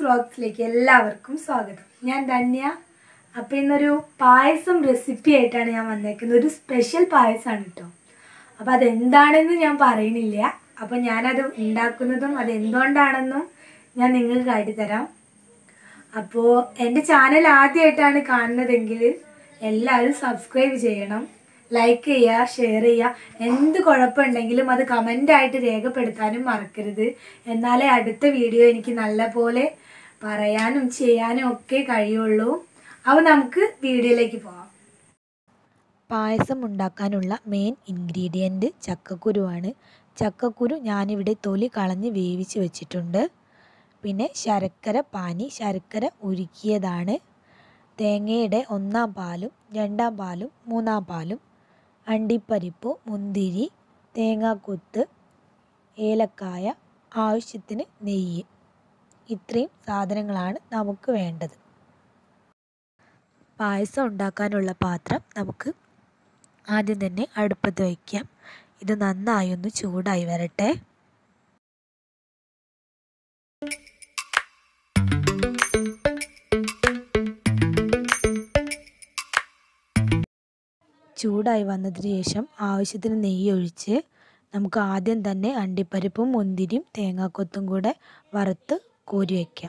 വ്ളോഗ്സിലേക്ക് എല്ലാവർക്കും സ്വാഗതം ഞാൻ ധന്യ അപ്പോൾ ഇന്നൊരു പായസം റെസിപ്പി ആയിട്ടാണ് ഞാൻ വന്നേക്കുന്നത് ഒരു സ്പെഷ്യൽ പായസമാണ് കേട്ടോ അപ്പോൾ അതെന്താണെന്ന് ഞാൻ പറയുന്നില്ല അപ്പോൾ ഞാനത് ഉണ്ടാക്കുന്നതും അത് എന്തുകൊണ്ടാണെന്നും ഞാൻ നിങ്ങൾക്ക് കാട്ടിത്തരാം അപ്പോൾ എൻ്റെ ചാനൽ ആദ്യമായിട്ടാണ് കാണുന്നതെങ്കിൽ എല്ലാവരും സബ്സ്ക്രൈബ് ചെയ്യണം ലൈക്ക് ചെയ്യുക ഷെയർ ചെയ്യുക എന്ത് കുഴപ്പമുണ്ടെങ്കിലും അത് കമൻ്റായിട്ട് രേഖപ്പെടുത്താനും മറക്കരുത് എന്നാലേ അടുത്ത വീഡിയോ എനിക്ക് നല്ലപോലെ പറയാനും ചെയ്യാനും ഒക്കെ കഴിയുള്ളൂ അപ്പോൾ നമുക്ക് വീഡിയോയിലേക്ക് പോവാം പായസം ഉണ്ടാക്കാനുള്ള മെയിൻ ഇൻഗ്രീഡിയൻറ്റ് ചക്കക്കുരുവാണ് ചക്കക്കുരു ഞാനിവിടെ തൊലി കളഞ്ഞ് വേവിച്ച് വെച്ചിട്ടുണ്ട് പിന്നെ ശർക്കര പാനി ശർക്കര ഉരുക്കിയതാണ് തേങ്ങയുടെ ഒന്നാം പാലും രണ്ടാം പാലും മൂന്നാം പാലും അണ്ടിപ്പരിപ്പ് മുന്തിരി തേങ്ങാക്കൊത്ത് ഏലക്കായ ആവശ്യത്തിന് നെയ്യ് ഇത്രയും സാധനങ്ങളാണ് നമുക്ക് വേണ്ടത് പായസം ഉണ്ടാക്കാനുള്ള പാത്രം നമുക്ക് ആദ്യം തന്നെ അടുപ്പത്ത് വയ്ക്കാം ഇത് നന്നായി ഒന്ന് ചൂടായി വരട്ടെ ചൂടായി വന്നതിന് ശേഷം ആവശ്യത്തിന് നെയ്യ് ഒഴിച്ച് നമുക്ക് ആദ്യം തന്നെ അണ്ടിപ്പരിപ്പും മുന്തിരിയും തേങ്ങാക്കൊത്തും കൂടെ വറുത്ത് കോരി വയ്ക്കാം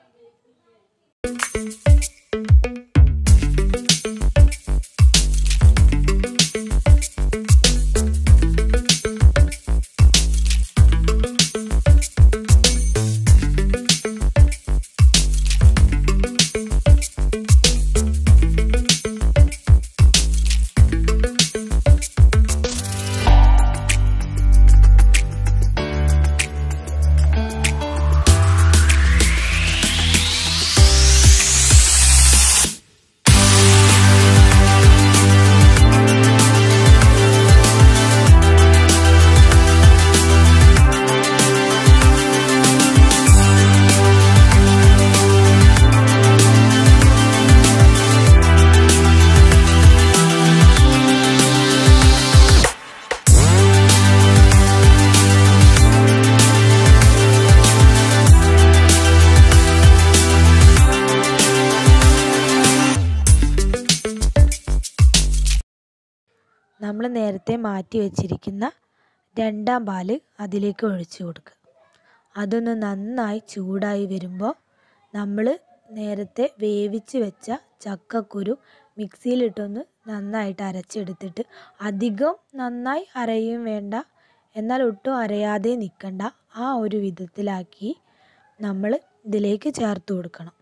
നമ്മൾ നേരത്തെ മാറ്റി വെച്ചിരിക്കുന്ന രണ്ടാം പാല് അതിലേക്ക് ഒഴിച്ചു കൊടുക്കുക അതൊന്ന് നന്നായി ചൂടായി വരുമ്പോൾ നമ്മൾ നേരത്തെ വേവിച്ച് വെച്ച ചക്കക്കുരു മിക്സിയിലിട്ടൊന്ന് നന്നായിട്ട് അരച്ചെടുത്തിട്ട് അധികം നന്നായി അരയും വേണ്ട എന്നാൽ ഒട്ടും അരയാതെ നിൽക്കണ്ട ആ ഒരു വിധത്തിലാക്കി നമ്മൾ ഇതിലേക്ക് ചേർത്ത് കൊടുക്കണം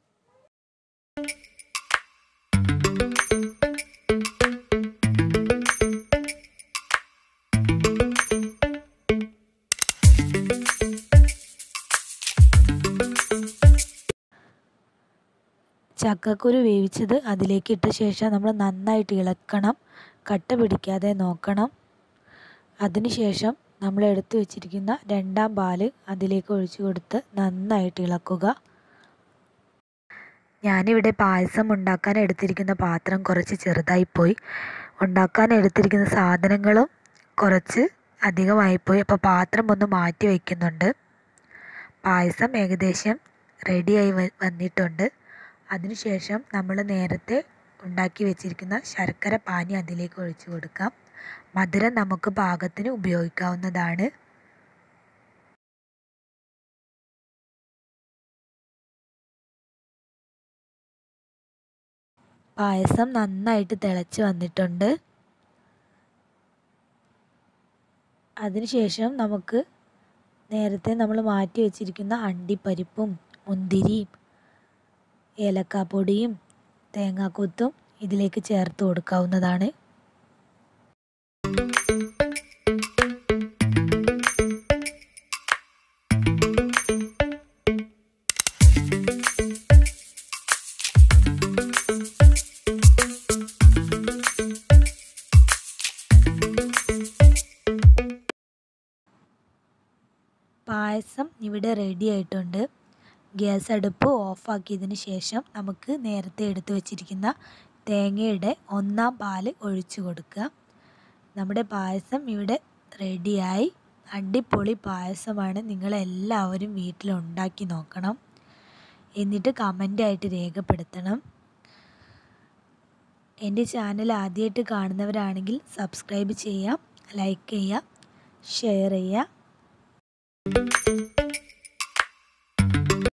ചക്കക്കുരു വേവിച്ചത് അതിലേക്ക് ഇട്ട ശേഷം നമ്മൾ നന്നായിട്ട് ഇളക്കണം കട്ട പിടിക്കാതെ നോക്കണം അതിനുശേഷം നമ്മൾ എടുത്തു വെച്ചിരിക്കുന്ന രണ്ടാം പാല് അതിലേക്ക് ഒഴിച്ചു കൊടുത്ത് നന്നായിട്ട് ഇളക്കുക ഞാനിവിടെ പായസം ഉണ്ടാക്കാൻ എടുത്തിരിക്കുന്ന പാത്രം കുറച്ച് ചെറുതായിപ്പോയി ഉണ്ടാക്കാൻ എടുത്തിരിക്കുന്ന സാധനങ്ങളും കുറച്ച് അധികമായിപ്പോയി അപ്പോൾ പാത്രം ഒന്ന് മാറ്റി വയ്ക്കുന്നുണ്ട് പായസം ഏകദേശം റെഡിയായി വന്നിട്ടുണ്ട് അതിനുശേഷം നമ്മൾ നേരത്തെ ഉണ്ടാക്കി വെച്ചിരിക്കുന്ന ശർക്കര പാനി അതിലേക്ക് ഒഴിച്ചു കൊടുക്കാം മധുരം നമുക്ക് പാകത്തിന് ഉപയോഗിക്കാവുന്നതാണ് പായസം നന്നായിട്ട് തിളച്ച് വന്നിട്ടുണ്ട് അതിനുശേഷം നമുക്ക് നേരത്തെ നമ്മൾ മാറ്റി വെച്ചിരിക്കുന്ന അണ്ടിപ്പരിപ്പും മുന്തിരിയും ഏലക്കാപ്പൊടിയും തേങ്ങാക്കൊത്തും ഇതിലേക്ക് ചേർത്ത് കൊടുക്കാവുന്നതാണ് പായസം ഇവിടെ റെഡി ആയിട്ടുണ്ട് ഗ്യാസ് അടുപ്പ് ഓഫാക്കിയതിന് ശേഷം നമുക്ക് നേരത്തെ എടുത്തു വച്ചിരിക്കുന്ന തേങ്ങയുടെ ഒന്നാം പാല് ഒഴിച്ചു കൊടുക്കുക നമ്മുടെ പായസം ഇവിടെ റെഡിയായി അടിപൊളി പായസമാണ് നിങ്ങളെല്ലാവരും വീട്ടിൽ ഉണ്ടാക്കി നോക്കണം എന്നിട്ട് കമൻ്റായിട്ട് രേഖപ്പെടുത്തണം എൻ്റെ ചാനൽ ആദ്യമായിട്ട് കാണുന്നവരാണെങ്കിൽ സബ്സ്ക്രൈബ് ചെയ്യാം ലൈക്ക് ചെയ്യുക ഷെയർ ചെയ്യുക